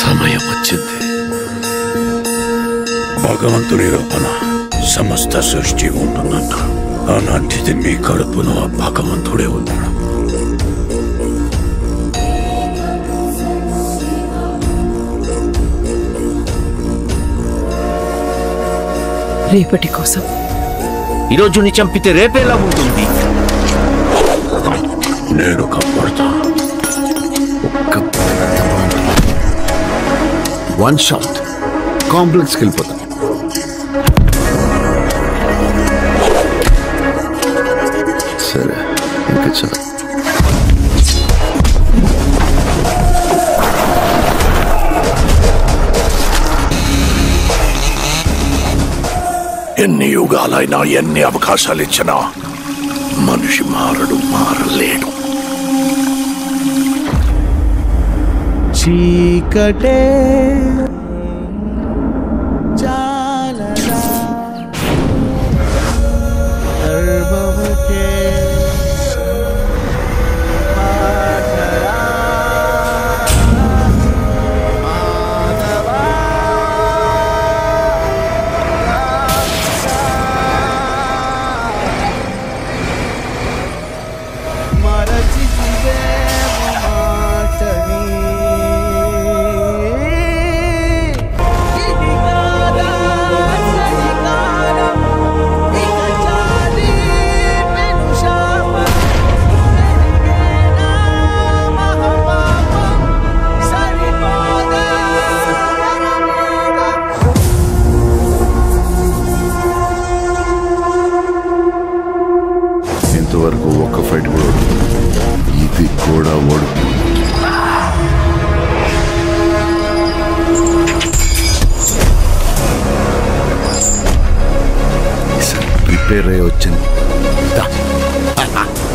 సమయం వచ్చింది భగవంతుని రూపణ సమస్త సృష్టి ఉంటుందంట అలాంటిది మీ కడుపులో ఆ భగవంతుడే ఉన్నాడు రేపటి కోసం ఈరోజు నీ చంపితే రేపేలా ఉంటుంది నేను కాపాడుతా వన్ షాట్ కాంప్లెక్స్కి వెళ్ళిపోతాం సరే ఇంకా చాలు ఎన్ని యుగాలైనా ఎన్ని అవకాశాలు ఇచ్చినా మనిషి మారడు మారలేడు చీకటే ఇంతవరకు ఒక్క ఫైట్ కూడా ఓడిపోయింది ఇది కూడా ఓడిపోయింది ఈసారి ప్రిపేర్ అయ్యి వచ్చింది దా.